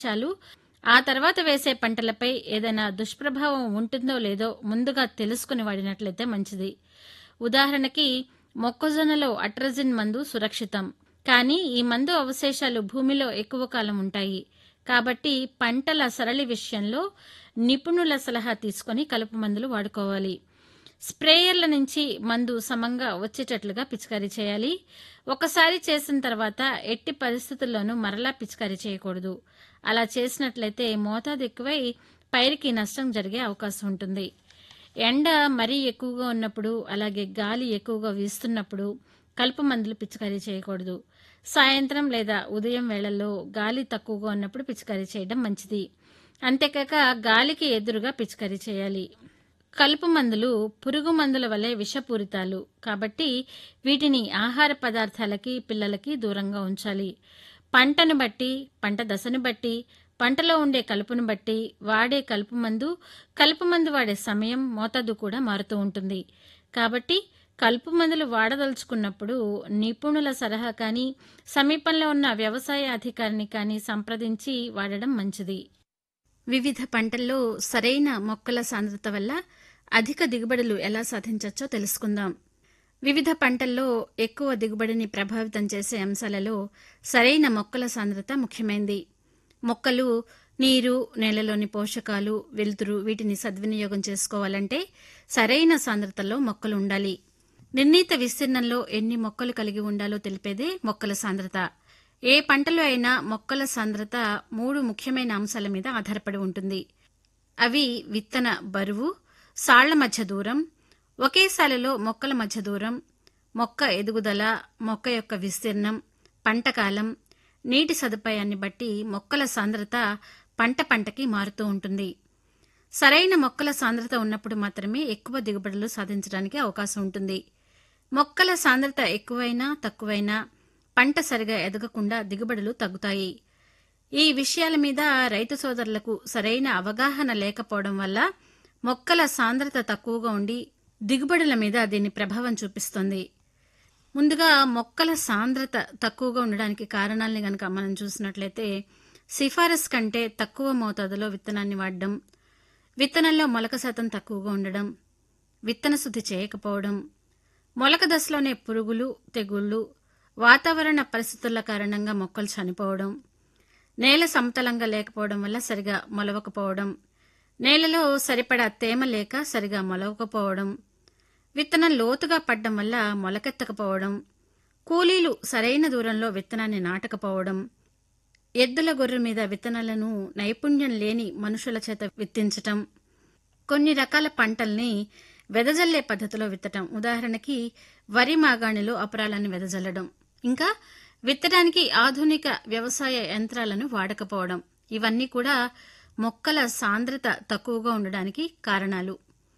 చాలు ఆ తర్వాత వేసే పంటలపై ఏదైనా దుష్ప్రభావం ఉంటుందో లేదో ముందుగా తెలుసుకుని వాడినట్లయితే మంచిది ఉదాహరణకి మొక్కజొన్నలో అట్రజిన్ మందు సురక్షితం కానీ ఈ మందు అవశేషాలు భూమిలో ఎక్కువ కాలం ఉంటాయి కాబట్టి పంటల సరళి విషయంలో నిపుణుల సలహా తీసుకొని కలుపు మందులు వాడుకోవాలి స్ప్రేయర్ల నుంచి మందు సమంగా వచ్చేటట్లుగా పిచికారీ చేయాలి ఒకసారి చేసిన తర్వాత ఎట్టి పరిస్థితుల్లోనూ మరలా పిచికారీ చేయకూడదు అలా చేసినట్లయితే మోతాదు ఎక్కువై పైరుకి నష్టం జరిగే అవకాశం ఉంటుంది ఎండ మరీ ఎక్కువగా ఉన్నప్పుడు అలాగే గాలి ఎక్కువగా వీస్తున్నప్పుడు కలుపు మందులు పిచికారీ చేయకూడదు సాయంత్రం లేదా ఉదయం వేళల్లో గాలి తక్కువగా ఉన్నప్పుడు పిచికారీ చేయడం మంచిది అంతేకాక గాలికి ఎదురుగా పిచికారీ చేయాలి కలుపు మందులు పురుగు మందుల వలె విషపూరితాలు కాబట్టి వీటిని ఆహార పదార్థాలకి పిల్లలకి దూరంగా ఉంచాలి పంటను బట్టి పంట దశను బట్టి పంటలో ఉండే కలుపును బట్టి వాడే కలుపు మందు కలుపు మందు వాడే సమయం మోతాదు కూడా మారుతూ ఉంటుంది కాబట్టి కలుపు మందులు వాడదలుచుకున్నప్పుడు నిపుణుల సలహా కానీ సమీపంలో ఉన్న వ్యవసాయ అధికారిని కానీ సంప్రదించి వాడడం మంచిది వివిధ పంటల్లో సరైన మొక్కల సాంద్రత వల్ల అధిక దిగుబడులు ఎలా సాధించవచ్చో తెలుసుకుందాం వివిధ పంటల్లో ఎక్కువ దిగుబడిని ప్రభావితం చేసే అంశాలలో సరైన మొక్కల సాంద్రత ముఖ్యమైంది మొక్కలు నీరు నేలలోని పోషకాలు వెలుతురు వీటిని సద్వినియోగం చేసుకోవాలంటే సరైన సాంద్రతలో మొక్కలు ఉండాలి నిర్ణీత విస్తీర్ణంలో ఎన్ని మొక్కలు కలిగి ఉండాలో తెలిపేదే మొక్కల సాంద్రత ఏ పంటలో అయినా మొక్కల సాంద్రత మూడు ముఖ్యమైన అంశాల మీద ఆధారపడి ఉంటుంది అవి విత్తన బరువు సాళ్ల మధ్య దూరం ఒకే సాలలో మొక్కల మధ్య దూరం మొక్క ఎదుగుదల మొక్క యొక్క విస్తీర్ణం పంట కాలం నీటి సదుపాయాన్ని బట్టి మొక్కల సాంద్రత పంట పంటకి మారుతూ ఉంటుంది సరైన మొక్కల సాంద్రత ఉన్నప్పుడు మాత్రమే ఎక్కువ దిగుబడులు సాధించడానికి అవకాశం ఉంటుంది మొక్కల సాంద్రత ఎక్కువైనా తక్కువైనా పంట సరిగా ఎదగకుండా దిగుబడులు తగ్గుతాయి ఈ విషయాల మీద రైతు సోదరులకు సరైన అవగాహన లేకపోవడం వల్ల మొక్కల సాంద్రత తక్కువగా ఉండి దిగుబడుల మీద దీని ప్రభావం చూపిస్తుంది ముందుగా మొక్కల సాంద్రత తక్కువగా ఉండడానికి కారణాలని గనక మనం చూసినట్లయితే సిఫారసు కంటే తక్కువ మోతాదులో విత్తనాన్ని వాడడం విత్తనంలో మొలక శాతం తక్కువగా ఉండడం విత్తన శుద్ధి చేయకపోవడం మొలక దశలోనే పురుగులు తెగుళ్లు వాతావరణ పరిస్థితుల కారణంగా మొక్కలు చనిపోవడం నేల సమతలంగా లేకపోవడం వల్ల సరిగా మొలవకపోవడం నేలలో సరిపడా తేమ లేక సరిగా మొలవకపోవడం విత్తనం లోతుగా పడ్డం వల్ల మొలకెత్తకపోవడం కూలీలు సరైన దూరంలో విత్తనాన్ని నాటకపోవడం ఎద్దుల గొర్రె మీద విత్తనాలను నైపుణ్యం లేని మనుషుల చేత విత్తించటం కొన్ని రకాల పంటల్ని వెదజల్లే పద్ధతిలో విత్తటం ఉదాహరణకి వరి మాగాణిలో అపరాలను వెదజల్లడం ఇంకా విత్తడానికి ఆధునిక వ్యవసాయ యంత్రాలను వాడకపోవడం ఇవన్నీ కూడా మొక్కల సాంద్రత తక్కువగా ఉండడానికి కారణాలు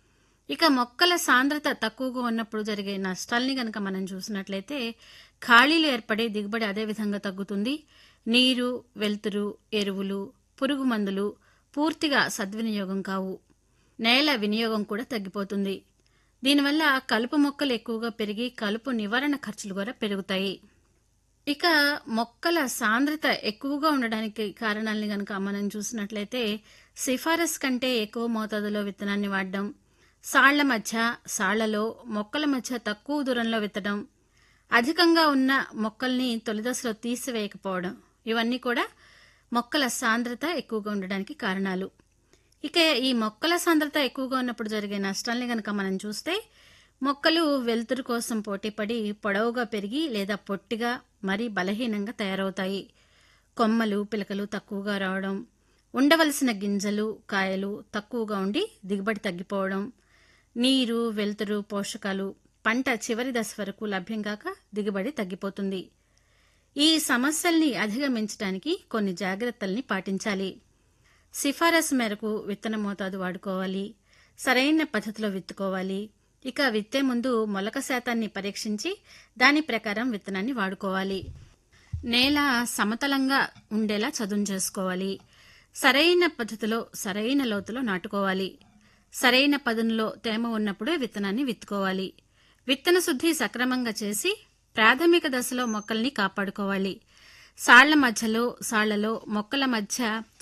ఇక మొక్కల సాంద్రత తక్కువగా ఉన్నప్పుడు జరిగే నష్టాల్ని గనక మనం చూసినట్లయితే ఖాళీలు ఏర్పడే దిగుబడి అదే విధంగా తగ్గుతుంది నీరు వెలుతురు ఎరువులు పురుగు మందులు పూర్తిగా సద్వినియోగం కావు నేల వినియోగం కూడా తగ్గిపోతుంది దీనివల్ల కలుపు మొక్కలు ఎక్కువగా పెరిగి కలుపు నివారణ ఖర్చులు కూడా పెరుగుతాయి ఇక మొక్కల సాంద్రత ఎక్కువగా ఉండడానికి కారణాలని గనక మనం చూసినట్లయితే సిఫారసు కంటే ఎక్కువ మోతాదులో విత్తనాన్ని వాడడం సాళ్ల మధ్య సాళ్లలో మొక్కల మధ్య తక్కువ దూరంలో విత్తడం అధికంగా ఉన్న మొక్కల్ని తొలిదశలో తీసివేయకపోవడం ఇవన్నీ కూడా మొక్కల సాంద్రత ఎక్కువగా ఉండడానికి కారణాలు ఇక ఈ మొక్కల సాంద్రత ఎక్కువగా ఉన్నప్పుడు జరిగే నష్టాల్ని గనక మనం చూస్తే మొక్కలు వెలుతురు కోసం పోటీపడి పొడవుగా పెరిగి లేదా పొట్టిగా మరీ బలహీనంగా తయారవుతాయి కొమ్మలు పిలకలు తక్కువగా రావడం ఉండవలసిన గింజలు కాయలు తక్కువగా ఉండి దిగుబడి తగ్గిపోవడం నీరు వెలుతురు పోషకాలు పంట చివరి దశ వరకు లభ్యం కాక దిగుబడి తగ్గిపోతుంది ఈ సమస్యల్ని అధిగమించడానికి కొన్ని జాగ్రత్తల్ని పాటించాలి సిఫారసు మేరకు విత్తన మోతాదు వాడుకోవాలి సరైన పద్ధతిలో విత్తుకోవాలి ఇక విత్తే ముందు మొలక శాతాన్ని పరీక్షించి దాని ప్రకారం విత్తనాన్ని వాడుకోవాలి నేల సమతలంగా ఉండేలా చదును చేసుకోవాలి సరైన పద్ధతిలో సరైన లోతులో నాటుకోవాలి సరైన పదునులో తేమ ఉన్నప్పుడే విత్తనాన్ని విత్తుకోవాలి విత్తన శుద్ధి సక్రమంగా చేసి ప్రాథమిక దశలో మొక్కల్ని కాపాడుకోవాలి సాళ్ల మధ్యలో సాళ్లలో మొక్కల మధ్య